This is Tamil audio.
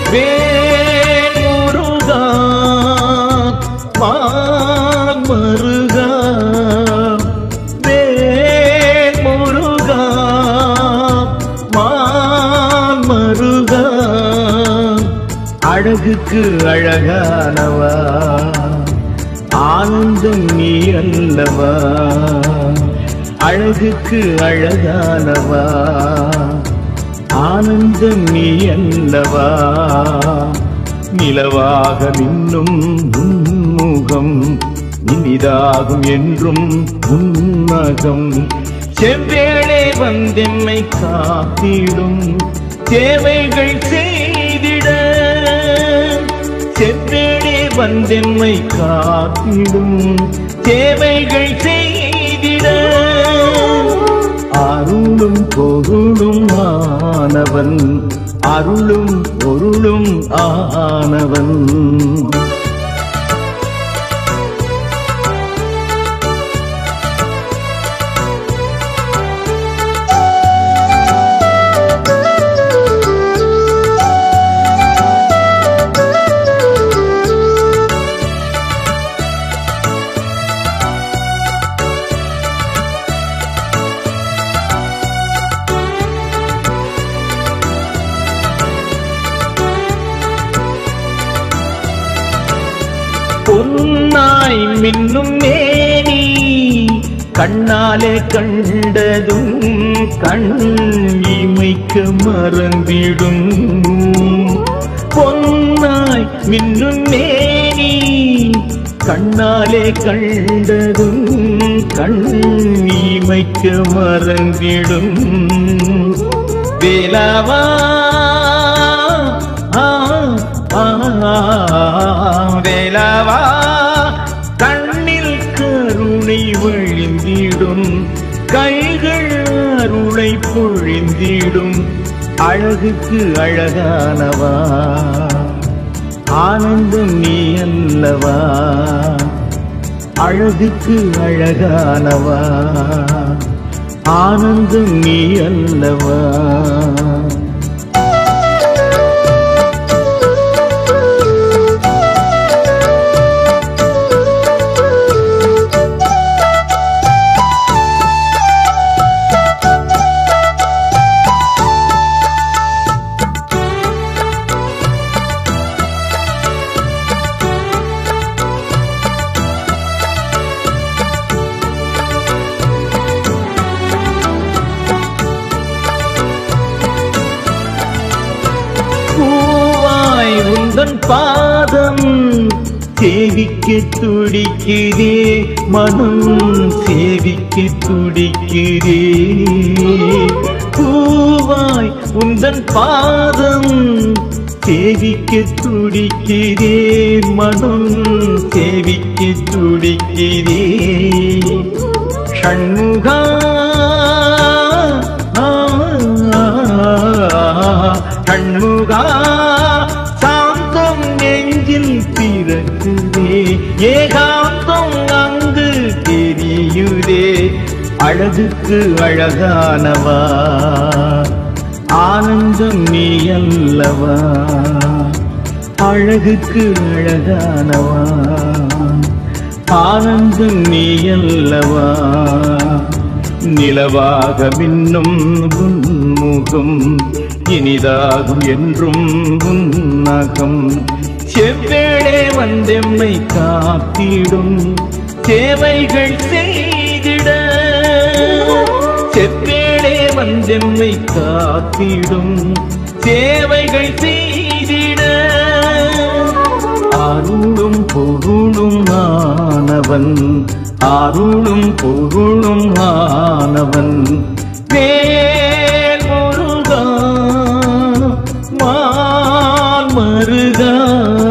வேமுருகா மாமருகா வேமுருகா மாமருகா அழகுக்கு அழகானவா ஆனந்தம் நீ அல்லவா அழகுக்கு அழகானவா ஆனந்தம் நீ அல்லவா நிலவாக மின்னும் உன்முகம் இனிதாகும் என்றும் உன்மகம் செவ்வேளை வந்தெம்மை காத்திடும் தேவைகள் செய்திட செவ்வேளை வந்தெம்மை காத்திடும் தேவைகள் செய்திட அருளும் பொருளும் ஆனவன் அருளும் பொருளும் ஆனவன் பொன்னாய் மின்னும் மேனி கண்ணாலே கண்டதும் கண் இமைக்க மறந்திடும் பொன்னாய் மின்னும் மேனி கண்ணாலே கண்டதும் கண் இமைக்க மறந்திடும் வேலவா ஆ ஆ, வேலவா கண்ணில் கருணை வழிந்திடும் கைகள் அருளை பொழிந்திடும் அழகுக்கு அழகானவா ஆனந்தம் நீ அல்லவா அழகுக்கு அழகானவா ஆனந்தம் நீ அல்லவா பூவாய் உந்தன் பாதம் சேவிக்க துடிக்கிறே மனம் சேவிக்க துடிக்கிறே பூவாய் உந்தன் பாதம் சேவிக்க துடிக்கிறே மனம் சேவிக்க துடிக்கிறே ஷண்முகா கண்முகா சாந்தம் நெஞ்சில் பிறக்குதே ஏகாந்தம் அங்கு தெரியுதே அழகுக்கு அழகானவா ஆனந்தம் நீ அல்லவா அழகுக்கு அழகானவா ஆனந்தம் நீ அல்லவா நிலவாக மின்னும் உன்முகம் இனிதாகும் என்றும் உன்னகம் செவ்வேளே வந்தெம்மை காத்திடும் சேவைகள் செய்திட செவ்வேளே வந்தெம்மை காத்திடும் சேவைகள் செய்திட அருளும் பொருளும் ஆனவன் அருளும் பொருளும் ஆனவன் வேல் முருகா மால் மருகா